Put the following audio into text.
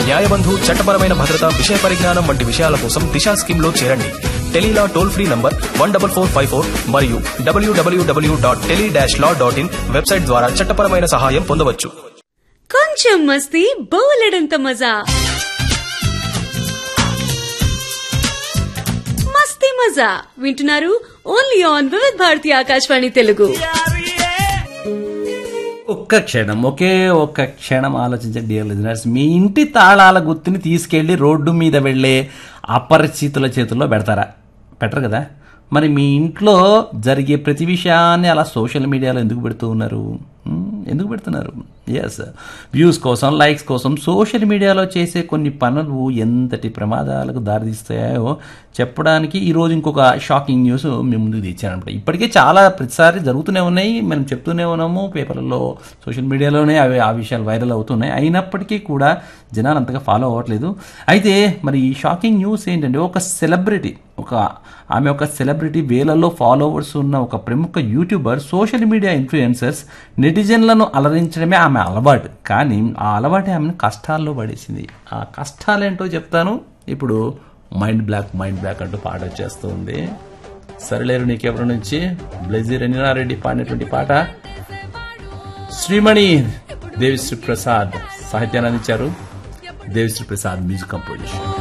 న్యాయబంధు చట్టపరమైన భద్రత విషయ పరిజ్ఞానం వంటి విషయాల కోసం దిశా స్కీమ్ లో చేరండి tele law toll free number one double four five four మరియు డబ్ల్యూడబ్ల్యూడబ్ల్యూ dot tele dash law dot in website ద్వారా చట్టపరమైన సహాయం పొందవచ్చు కొంచెం మస్తీ బోలెడంత మజా మస్తీ మజా వింటున్నారు ఓన్లీ ఆన్ వివిధ్ భారతి ఆకాశవాణి తెలుగు ఒక్క క్షణం ఒకే ఒక్క క్షణం ఆలోచించండి డియర్ లిజనర్స్ మీ ఇంటి తాళాల గుర్తుని తీసుకెళ్లి రోడ్డు మీద వెళ్ళే అపరిచితుల చేతుల్లో పెడతారా పెట్టరు కదా మరి మీ ఇంట్లో జరిగే ప్రతి విషయాన్ని అలా సోషల్ మీడియాలో ఎందుకు పెడుతూ ఉన్నారు హ్మ్, ఎందుకు పెడుతున్నారు ఎస్ వ్యూస్ కోసం లైక్స్ కోసం సోషల్ మీడియాలో చేసే కొన్ని పనులు ఎంతటి ప్రమాదాలకు దారితీస్తాయో చెప్పడానికి ఈరోజు ఇంకొక షాకింగ్ న్యూస్ మేము ముందుకు తెచ్చానమాట ఇప్పటికే చాలా ప్రతిసారి జరుగుతూనే ఉన్నాయి మనం చెప్తూనే ఉన్నాము పేపర్లలో సోషల్ మీడియాలోనే అవి ఆ విషయాలు వైరల్ అవుతున్నాయి అయినప్పటికీ కూడా జనాలు అంతగా ఫాలో అవ్వట్లేదు అయితే మరి ఈ షాకింగ్ న్యూస్ ఏంటంటే ఒక సెలబ్రిటీ ఒక ఆమె ఒక సెలబ్రిటీ వేలల్లో ఫాలోవర్స్ ఉన్న ఒక ప్రముఖ యూట్యూబర్ సోషల్ మీడియా ఇన్ఫ్లుయెన్సర్స్ నెటిజన్లను అలరించడమే ఆమె అలవాటు కానీ ఆ అలవాటే ఆమెను కష్టాల్లో పడేసింది ఆ కష్టాలేంటో చెప్తాను ఇప్పుడు మైండ్ బ్లాక్ మైండ్ బ్లాక్ అంటూ పాట వచ్చేస్తూ ఉంది సరిలేరు నీకెవరి నుంచి బ్లెజీ రెడ్డి పాడినటువంటి పాట శ్రీమణి దేవిశ్రీ ప్రసాద్ సాహిత్యాన్ని అందించారు దేవిశ్రీ ప్రసాద్ మ్యూజిక్ కంపోజిషన్